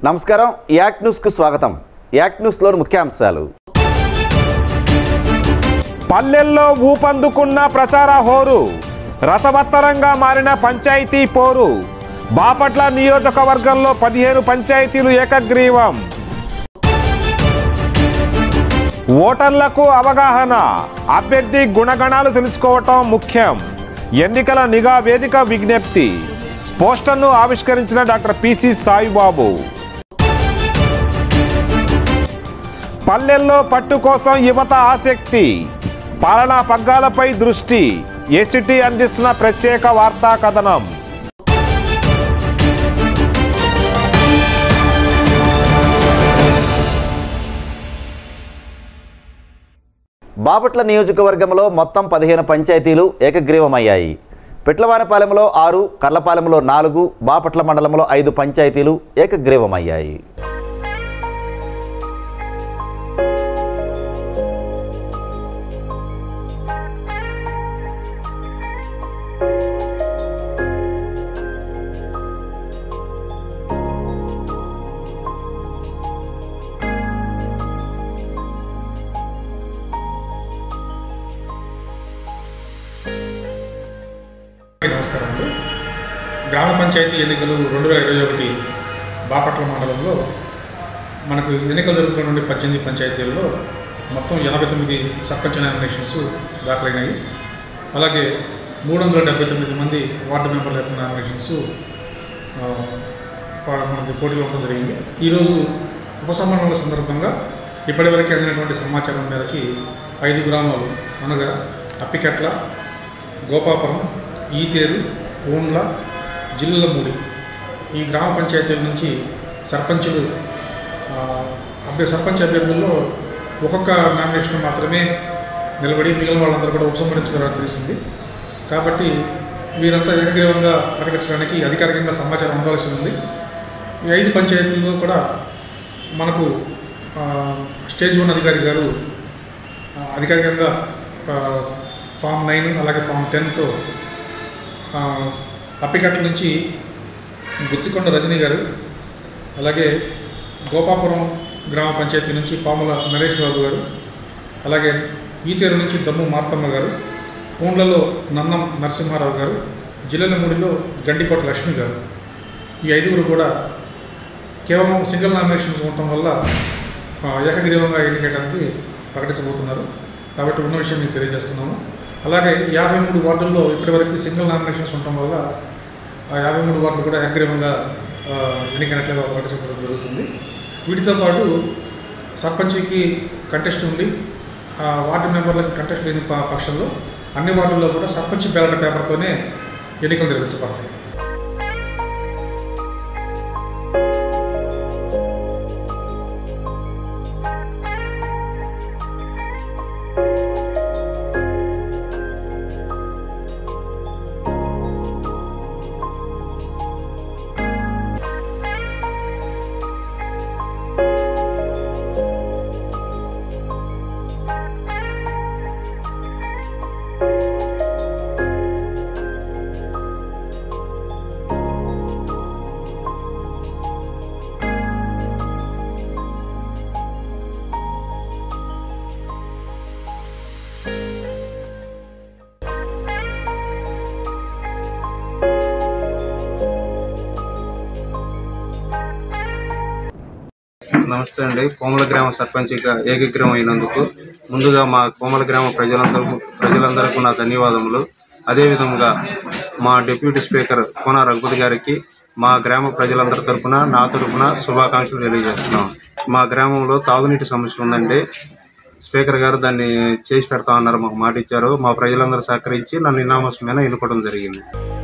నమస్కారం యాక్ న్యూస్కు స్వాగతం యాక్ న్యూస్లోని ముఖ్యాంశాలు పల్లెల్లో ఊపందుకున్న ప్రచార హోరు రసవత్తరంగా మారిన పంచాయతీ పోరు బాపట్ల నియోజకవర్గంలో పదిహేను పంచాయతీలు ఏకగ్రీవం ఓటర్లకు అవగాహన అభ్యర్థి గుణగణాలు తెలుసుకోవటం ముఖ్యం ఎన్నికల నిఘా వేదిక విజ్ఞప్తి పోస్టర్ను ఆవిష్కరించిన డాక్టర్ పిసి సాయిబాబు పల్లెల్లో పట్టు కోసం యువత ఆసక్తి పాలనా పగ్గాలపై దృష్టి ఏసిటీ అందిస్తున్న ప్రత్యేక వార్తా కథనం బాపట్ల నియోజకవర్గంలో మొత్తం పదిహేను పంచాయతీలు ఏకగ్రీవమయ్యాయి పిట్లవానిపాలెంలో ఆరు కర్లపాలెంలో నాలుగు బాపట్ల మండలంలో ఐదు పంచాయతీలు ఏకగ్రీవమయ్యాయి అందరికీ నమస్కారం అండి గ్రామ పంచాయతీ ఎన్నికలు రెండు వేల ఇరవై ఒకటి బాపట్ల మండలంలో మనకు ఎన్నికలు జరుగుతున్నటువంటి పద్దెనిమిది పంచాయతీలలో మొత్తం ఎనభై తొమ్మిది సర్పంచ్ నామినేషన్స్ దాఖలైనాయి అలాగే మూడు వందల డెబ్బై తొమ్మిది మంది వార్డు మెంబర్ల యొక్క నామినేషన్స్ ఆ, వా- మనకి పోటీలో ఉండడం జరిగింది ఈరోజు ఉపసంహరణల సందర్భంగా ఇప్పటివరకు అందినటువంటి సమాచారం మేరకి ఐదు గ్రామాలు అనగా అప్పికెట్ల గోపాపురం ఈతేరు పూండ్ల జిల్లమూడి ఈ గ్రామ పంచాయతీల నుంచి సర్పంచులు ఆ, అభ్య సర్పంచ్ అభ్యర్థుల్లో ఒక్కొక్క నామినేషన్ మాత్రమే నిలబడి మిగిలిన వాళ్ళందరూ కూడా ఉపసంహరించుకోవాలని తెలిసింది కాబట్టి వీరంతా ఏకగ్రీవంగా ప్రకటించడానికి అధికారికంగా సమాచారం అందవలసి ఉంది ఈ ఐదు పంచాయతీల్లో కూడా మనకు ఆ, స్టేజ్ వన్ అధికారి గారు ఆ, అధికారికంగా ఆ, ఫామ్ నైన్ అలాగే ఫామ్ టెన్తో అప్పికట్ల నుంచి గుత్తికొండ రజనీ గారు అలాగే గోపాపురం గ్రామ పంచాయతీ నుంచి పాముల నరేష్ బాబు గారు అలాగే ఈతేరు నుంచి దమ్ము మార్తమ్మ గారు పూండ్లలో నన్నం నరసింహారావు గారు జిల్లెలమూడిలో గండికోట లక్ష్మి గారు ఈ ఐదుగురు కూడా కేవలం సింగిల్ నామినేషన్స్ ఉండటం వల్ల ఆ, ఏకగ్రీవంగా ఎన్నికయడానికి ప్రకటించబోతున్నారు కాబట్టి ఉన్న విషయం మీకు తెలియజేస్తున్నాము అలాగే యాభై మూడు వార్డుల్లో ఇప్పటివరకు సింగిల్ నామినేషన్స్ ఉండటం వల్ల ఆ యాభై మూడు వార్డులు కూడా ఏకగ్రీవంగా ఆ, ఎన్నికైనట్లుగా ప్రకటించడం జరుగుతుంది వీటితో పాటు సర్పంచ్కి కంటెస్ట్ ఉండి ఆ వార్డు మెంబర్లకి కంటెస్ట్ లేని ప- పక్షంలో అన్ని వార్డుల్లో కూడా సర్పంచ్ బ్యాలెట్ పేపర్తోనే ఎన్నికలు నిర్వహించబడతాయి నమస్తే అండి కోమల గ్రామ సర్పంచ్గా ఏకగ్రహం అయినందుకు ముందుగా మా కోమల గ్రామ ప్రజలందరూ ప్రజలందరికీ నా ధన్యవాదములు అదేవిధంగా మా డిప్యూటీ స్పీకర్ కోన రఘుపతి గారికి మా గ్రామ ప్రజలందరి తరపున నా తరపున శుభాకాంక్షలు తెలియజేస్తున్నాం మా గ్రామంలో తాగునీటి సమస్య ఉందండి స్పీకర్ గారు దాన్ని చేసి పెడతా ఉన్నారు మాకు మాట ఇచ్చారు మా ప్రజలందరూ సహకరించి నన్ను ఇనామస్ మీద ఎన్నుకోవడం జరిగింది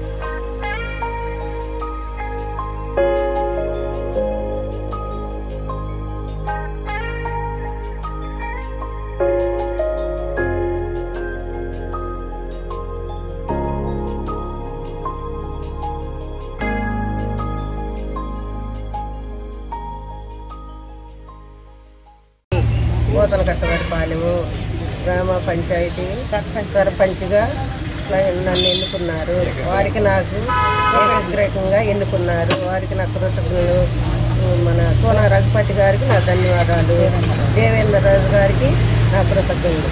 మూతల కట్టబడిపాలెము గ్రామ పంచాయతీ సర్పంచ్గా నన్ను ఎన్నుకున్నారు వారికి నాకు ఏకగ్రహంగా ఎన్నుకున్నారు వారికి నా కృతజ్ఞతలు మన కోన రఘుపతి గారికి నా ధన్యవాదాలు దేవేంద్ర రాజు గారికి నా కృతజ్ఞతలు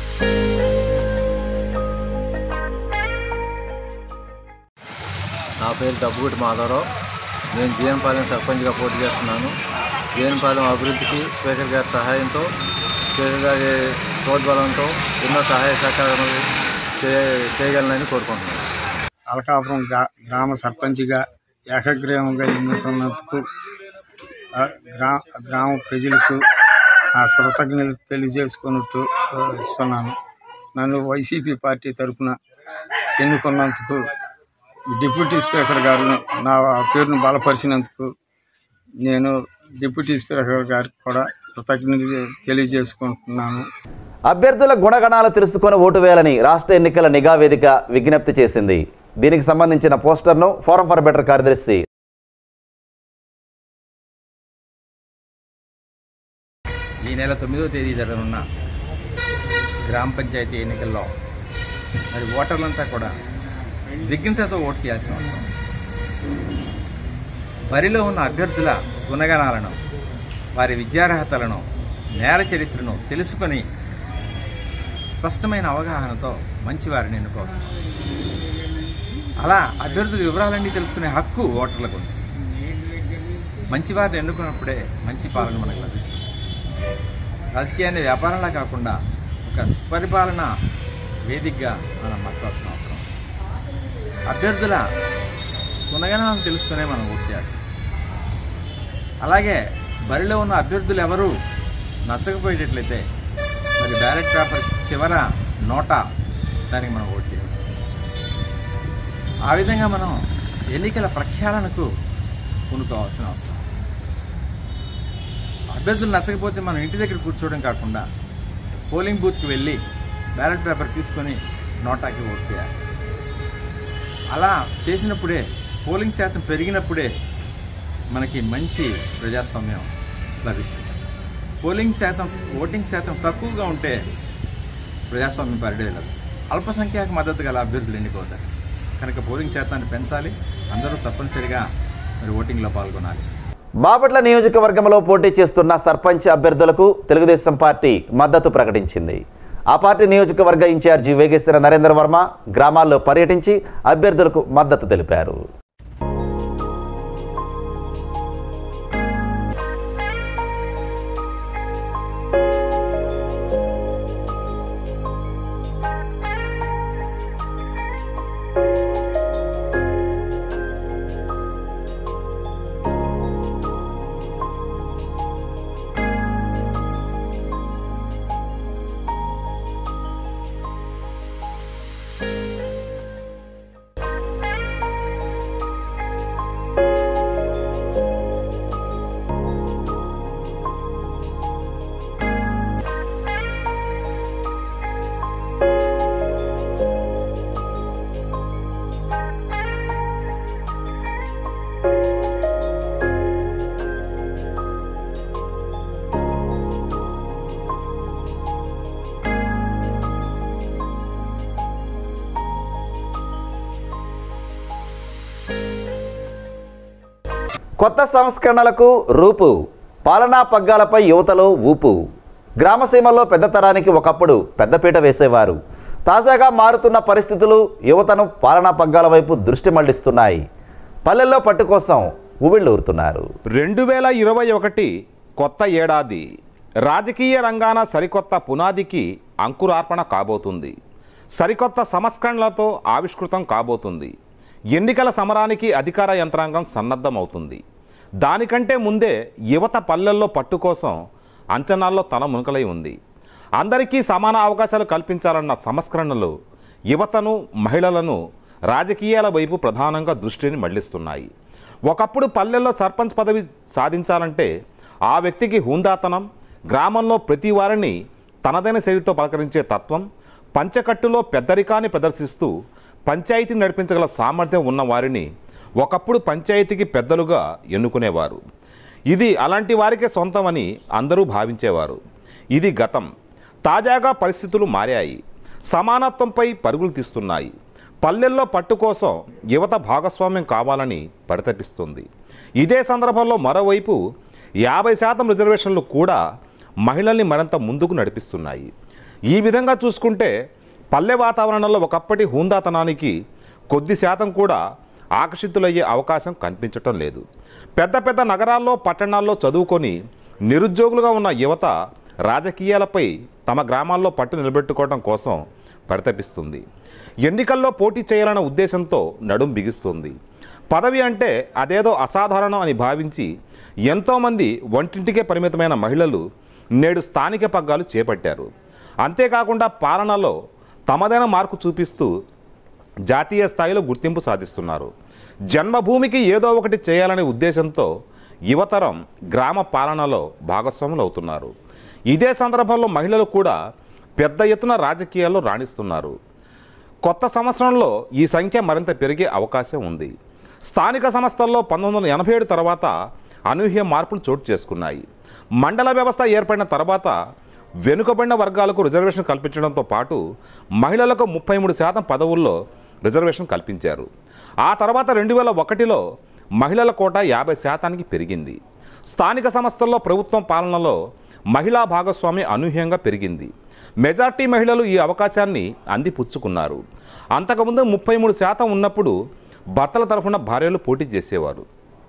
నా పేరు డబ్బుగుటి మాధవరావు నేను జీఎన్పాలెం సర్పంచ్గా పోటీ చేస్తున్నాను జీఎన్పాలెం అభివృద్ధికి స్పీకర్ గారి సహాయంతో స్పీకర్ గారి ప్రోద్బలంతో ఎన్నో సహాయ సహకారాలు చే చేయగలనని కోరుకుంటున్నాను అలకాపురం గ్రా గ్రామ సర్పంచ్గా ఏకగ్రీవంగా ఎన్నుకున్నందుకు ఆ గ్రా గ్రామ ప్రజలకు ఆ కృతజ్ఞతలు తెలియజేసుకున్నట్టు ఆ, ఇస్తున్నాను నన్ను వైసీపీ పార్టీ తరఫున ఎన్నుకున్నందుకు డిప్యూటీ స్పీకర్ గారు నా పేరును బలపరిచినందుకు నేను డిప్యూటీ స్పీకర్ గారికి కూడా కృతజ్ఞత తెలియజేసుకుంటున్నాను అభ్యర్థుల గుణగణాలు తెలుసుకొని ఓటు వేయాలని రాష్ట్ర ఎన్నికల నిఘా వేదిక విజ్ఞప్తి చేసింది దీనికి సంబంధించిన పోస్టర్ను ఫోరం ఫర్ బెటర్ కార్యదర్శి ఈ నెల తొమ్మిదవ తేదీ జరగనున్న గ్రామ పంచాయతీ ఎన్నికల్లో మరి ఓటర్లంతా కూడా విజ్ఞతతో ఓటు చేయాల్సిన అవసరం ఉంది. బరిలో ఉన్న అభ్యర్థుల గుణగణాలను వారి విద్యార్హతలను నేర చరిత్రను తెలుసుకొని స్పష్టమైన అవగాహనతో మంచి వారిని ఎన్నుకోవాల్సిన అవసరం ఉంది. అలా అభ్యర్థుల వివరాలన్నీ తెలుసుకునే హక్కు ఓటర్లకు ఉంది మంచి వారిని ఎన్నుకున్నప్పుడే మంచి పాలన మనకు లభిస్తుంది రాజకీయాన్ని వ్యాపారంలా కాకుండా ఒక సుపరిపాలన వేదికగా మనం మార్చాల్సిన అవసరం ఉంది. అభ్యర్థుల గుణగణాలను తెలుసుకునే మనం ఓటు చేయాల్సి అలాగే బరిలో ఉన్న అభ్యర్థులు ఎవరు నచ్చకపోయేటట్లయితే మరి బ్యాలెట్ పేపర్ చివర నోటా దానికి మనం ఓటు చేయాలి ఆ విధంగా మనం ఎన్నికల ప్రఖ్యాళనకు పూనుకోవాల్సిన అవసరం అభ్యర్థులు నచ్చకపోతే మనం ఇంటి దగ్గర కూర్చోవడం కాకుండా పోలింగ్ బూత్కి వెళ్ళి బ్యాలెట్ పేపర్ తీసుకొని నోటాకి ఓట్ చేయాలి అలా చేసినప్పుడే పోలింగ్ శాతం పెరిగినప్పుడే మనకి మంచి ప్రజాస్వామ్యం లభిస్తుంది పోలింగ్ శాతం ఓటింగ్ శాతం తక్కువగా ఉంటే ప్రజాస్వామ్యం పరిడేయలేదు అల్పసంఖ్యాక మద్దతు గల అభ్యర్థులు ఎన్నికవుతారు కనుక పోలింగ్ శాతాన్ని పెంచాలి అందరూ తప్పనిసరిగా మరి ఓటింగ్లో పాల్గొనాలి బాపట్ల నియోజకవర్గంలో పోటీ చేస్తున్న సర్పంచ్ అభ్యర్థులకు తెలుగుదేశం పార్టీ మద్దతు ప్రకటించింది ఆ పార్టీ నియోజకవర్గ ఇన్ఛార్జి వేగేశ్వర నరేంద్ర వర్మ గ్రామాల్లో పర్యటించి అభ్యర్థులకు మద్దతు తెలిపారు కొత్త సంస్కరణలకు రూపు పాలనా పగ్గాలపై యువతలో ఊపు గ్రామసీమల్లో పెద్ద తరానికి ఒకప్పుడు పెద్దపీట వేసేవారు తాజాగా మారుతున్న పరిస్థితులు యువతను పాలనా పగ్గాల వైపు దృష్టి మళ్లిస్తున్నాయి పల్లెల్లో పట్టు కోసం ఉవ్విళ్ళూరుతున్నారు రెండు వేల ఇరవై ఒకటి కొత్త ఏడాది రాజకీయ రంగాన సరికొత్త పునాదికి అంకురార్పణ కాబోతుంది సరికొత్త సంస్కరణలతో ఆవిష్కృతం కాబోతుంది ఎన్నికల సమరానికి అధికార యంత్రాంగం సన్నద్ధమవుతుంది దానికంటే ముందే యువత పల్లెల్లో పట్టు కోసం అంచనాల్లో తల మునకలై ఉంది అందరికీ సమాన అవకాశాలు కల్పించాలన్న సంస్కరణలు యువతను మహిళలను రాజకీయాల వైపు ప్రధానంగా దృష్టిని మళ్లిస్తున్నాయి ఒకప్పుడు పల్లెల్లో సర్పంచ్ పదవి సాధించాలంటే ఆ వ్యక్తికి హుందాతనం గ్రామంలో ప్రతి వారిని తనదైన శైలితో పలకరించే తత్వం పంచకట్టులో పెద్దరికాన్ని ప్రదర్శిస్తూ పంచాయతీ నడిపించగల సామర్థ్యం ఉన్న వారిని ఒకప్పుడు పంచాయతీకి పెద్దలుగా ఎన్నుకునేవారు ఇది అలాంటి వారికే సొంతమని అందరూ భావించేవారు ఇది గతం తాజాగా పరిస్థితులు మారాయి సమానత్వంపై పరుగులు తీస్తున్నాయి పల్లెల్లో పట్టు కోసం యువత భాగస్వామ్యం కావాలని పరితపిస్తుంది ఇదే సందర్భంలో మరోవైపు యాభై శాతం రిజర్వేషన్లు కూడా మహిళల్ని మరింత ముందుకు నడిపిస్తున్నాయి ఈ విధంగా చూసుకుంటే పల్లె వాతావరణంలో ఒకప్పటి హుందాతనానికి కొద్ది శాతం కూడా ఆకర్షితులయ్యే అవకాశం కనిపించటం లేదు పెద్ద పెద్ద నగరాల్లో పట్టణాల్లో చదువుకొని నిరుద్యోగులుగా ఉన్న యువత రాజకీయాలపై తమ గ్రామాల్లో పట్టు నిలబెట్టుకోవడం కోసం పరితపిస్తుంది ఎన్నికల్లో పోటీ చేయాలన్న ఉద్దేశంతో నడుం బిగిస్తుంది పదవి అంటే అదేదో అసాధారణం అని భావించి ఎంతోమంది వంటింటికే పరిమితమైన మహిళలు నేడు స్థానిక పగ్గాలు చేపట్టారు అంతేకాకుండా పాలనలో తమదైన మార్కు చూపిస్తూ జాతీయ స్థాయిలో గుర్తింపు సాధిస్తున్నారు జన్మభూమికి ఏదో ఒకటి చేయాలనే ఉద్దేశంతో యువతరం గ్రామ పాలనలో భాగస్వాములు అవుతున్నారు ఇదే సందర్భంలో మహిళలు కూడా పెద్ద ఎత్తున రాజకీయాల్లో రాణిస్తున్నారు కొత్త సంవత్సరంలో ఈ సంఖ్య మరింత పెరిగే అవకాశం ఉంది స్థానిక సంస్థల్లో పంతొమ్మిది వందల ఎనభై ఏడు తర్వాత అనూహ్య మార్పులు చోటు చేసుకున్నాయి మండల వ్యవస్థ ఏర్పడిన తర్వాత వెనుకబడిన వర్గాలకు రిజర్వేషన్ కల్పించడంతో పాటు మహిళలకు ముప్పై మూడు శాతం పదవుల్లో రిజర్వేషన్ కల్పించారు ఆ తర్వాత రెండు వేల ఒకటిలో మహిళల కోట యాభై శాతానికి పెరిగింది స్థానిక సంస్థల్లో ప్రభుత్వం పాలనలో మహిళా భాగస్వామ్యం అనూహ్యంగా పెరిగింది మెజార్టీ మహిళలు ఈ అవకాశాన్ని అందిపుచ్చుకున్నారు అంతకుముందు ముప్పై మూడు శాతం ఉన్నప్పుడు భర్తల తరఫున భార్యలు పోటీ చేసేవారు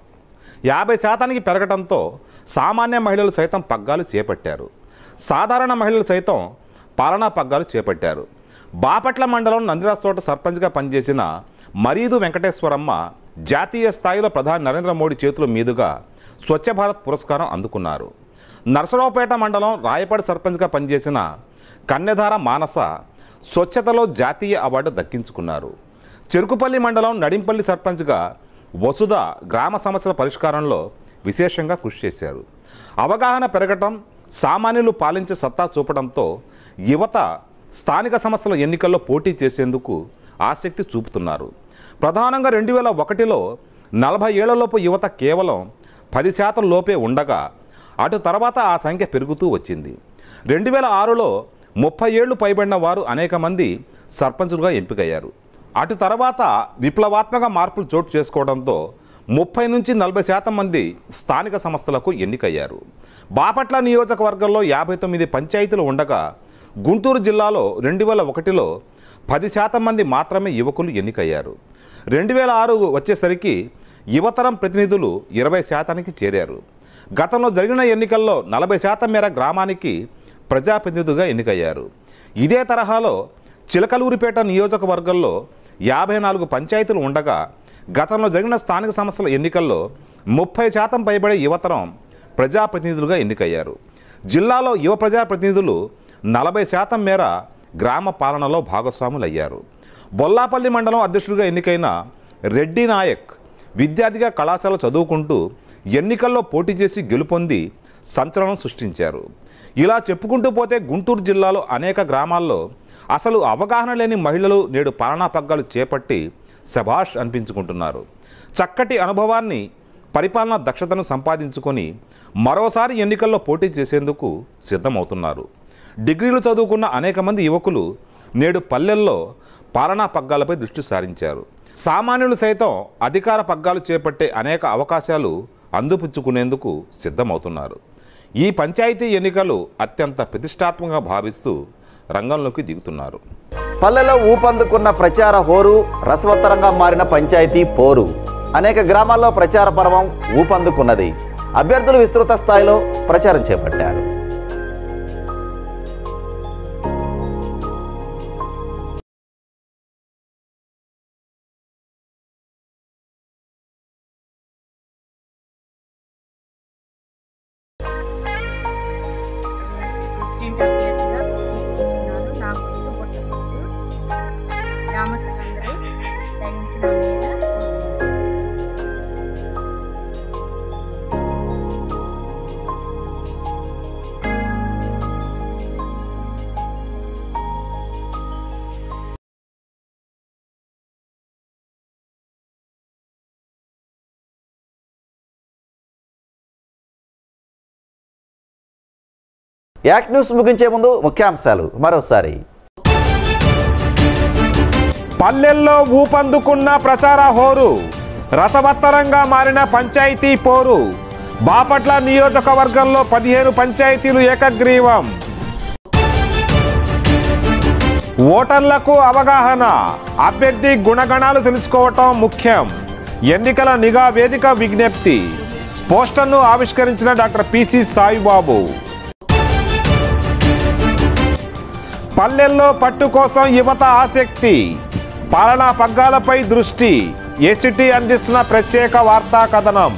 యాభై శాతానికి పెరగడంతో సామాన్య మహిళలు సైతం పగ్గాలు చేపట్టారు సాధారణ మహిళలు సైతం పాలనా పగ్గాలు చేపట్టారు బాపట్ల మండలం నందిరాజ్ తోట సర్పంచ్గా పనిచేసిన మరీదు వెంకటేశ్వరమ్మ జాతీయ స్థాయిలో ప్రధాని నరేంద్ర మోడీ చేతుల మీదుగా స్వచ్ఛ భారత్ పురస్కారం అందుకున్నారు నరసరావుపేట మండలం రాయపాడి సర్పంచ్గా పనిచేసిన కన్యధార మానస స్వచ్ఛతలో జాతీయ అవార్డు దక్కించుకున్నారు చెరుకుపల్లి మండలం నడింపల్లి సర్పంచ్గా వసుధ గ్రామ సమస్యల పరిష్కారంలో విశేషంగా కృషి చేశారు అవగాహన పెరగటం సామాన్యులు పాలించే సత్తా చూపడంతో యువత స్థానిక సంస్థల ఎన్నికల్లో పోటీ చేసేందుకు ఆసక్తి చూపుతున్నారు ప్రధానంగా రెండు వేల ఒకటిలో నలభై ఏళ్లలోపు యువత కేవలం పది శాతం లోపే ఉండగా అటు తర్వాత ఆ సంఖ్య పెరుగుతూ వచ్చింది రెండు వేల ఆరులో ముప్పై ఏళ్లు పైబడిన వారు అనేక మంది సర్పంచులుగా ఎంపికయ్యారు అటు తర్వాత విప్లవాత్మక మార్పులు చోటు చేసుకోవడంతో ముప్పై నుంచి నలభై శాతం మంది స్థానిక సంస్థలకు ఎన్నికయ్యారు బాపట్ల నియోజకవర్గంలో యాభై తొమ్మిది పంచాయతీలు ఉండగా గుంటూరు జిల్లాలో రెండు వేల ఒకటిలో పది శాతం మంది మాత్రమే యువకులు ఎన్నికయ్యారు రెండు వేల ఆరు వచ్చేసరికి యువతరం ప్రతినిధులు ఇరవై శాతానికి చేరారు గతంలో జరిగిన ఎన్నికల్లో నలభై శాతం మేర గ్రామానికి ప్రజాప్రతినిధులుగా ఎన్నికయ్యారు ఇదే తరహాలో చిలకలూరిపేట నియోజకవర్గంలో యాభై నాలుగు పంచాయతీలు ఉండగా గతంలో జరిగిన స్థానిక సంస్థల ఎన్నికల్లో ముప్పై శాతం పైబడే యువతరం ప్రజాప్రతినిధులుగా ఎన్నికయ్యారు జిల్లాలో యువ ప్రజాప్రతినిధులు నలభై శాతం మేర గ్రామ పాలనలో భాగస్వాములయ్యారు బొల్లాపల్లి మండలం అధ్యక్షుడిగా ఎన్నికైన రెడ్డి నాయక్ విద్యార్థిగా కళాశాల చదువుకుంటూ ఎన్నికల్లో పోటీ చేసి గెలుపొంది సంచలనం సృష్టించారు ఇలా చెప్పుకుంటూ పోతే గుంటూరు జిల్లాలో అనేక గ్రామాల్లో అసలు అవగాహన లేని మహిళలు నేడు పాలనా పగ్గాలు చేపట్టి శభాష్ అనిపించుకుంటున్నారు చక్కటి అనుభవాన్ని పరిపాలనా దక్షతను సంపాదించుకొని మరోసారి ఎన్నికల్లో పోటీ చేసేందుకు సిద్ధమవుతున్నారు డిగ్రీలు చదువుకున్న అనేక మంది యువకులు నేడు పల్లెల్లో పాలనా పగ్గాలపై దృష్టి సారించారు సామాన్యులు సైతం అధికార పగ్గాలు చేపట్టే అనేక అవకాశాలు అందిపుచ్చుకునేందుకు సిద్ధమవుతున్నారు ఈ పంచాయతీ ఎన్నికలు అత్యంత ప్రతిష్టాత్మకంగా భావిస్తూ రంగంలోకి దిగుతున్నారు పల్లెలో ఊపందుకున్న ప్రచార హోరు రసవత్తరంగా మారిన పంచాయతీ పోరు అనేక గ్రామాల్లో ప్రచార పర్వం ఊపందుకున్నది అభ్యర్థులు విస్తృత స్థాయిలో ప్రచారం చేపట్టారు ప్రెసిడెంట్ అభ్యర్థిగా పోటీ చేస్తున్నాను నా గుర్తు పుట్టగుర్తు గ్రామస్తులందరూ దయించి నా మీద పోటీ చేయండి. యాక్ట్ న్యూస్ ముగించే ముందు ముఖ్యాంశాలు మరోసారి పల్లెల్లో ఊపందుకున్న ప్రచార హోరు రసవత్తరంగా మారిన పంచాయతీ పోరు బాపట్ల నియోజకవర్గంలో పదిహేను పంచాయతీలు ఏకగ్రీవం ఓటర్లకు అవగాహన అభ్యర్థి గుణగణాలు తెలుసుకోవటం ముఖ్యం ఎన్నికల నిఘా వేదిక విజ్ఞప్తి పోస్టర్ను ఆవిష్కరించిన డాక్టర్ పిసి సాయిబాబు పల్లెల్లో పట్టు కోసం యువత ఆసక్తి పాలనా పగ్గాలపై దృష్టి ఏసిటీ అందిస్తున్న ప్రత్యేక వార్తా కథనం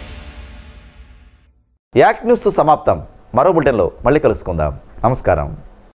యాక్ట్ న్యూస్ సమాప్తం మరో బులెటిన్లో మళ్ళీ కలుసుకుందాం నమస్కారం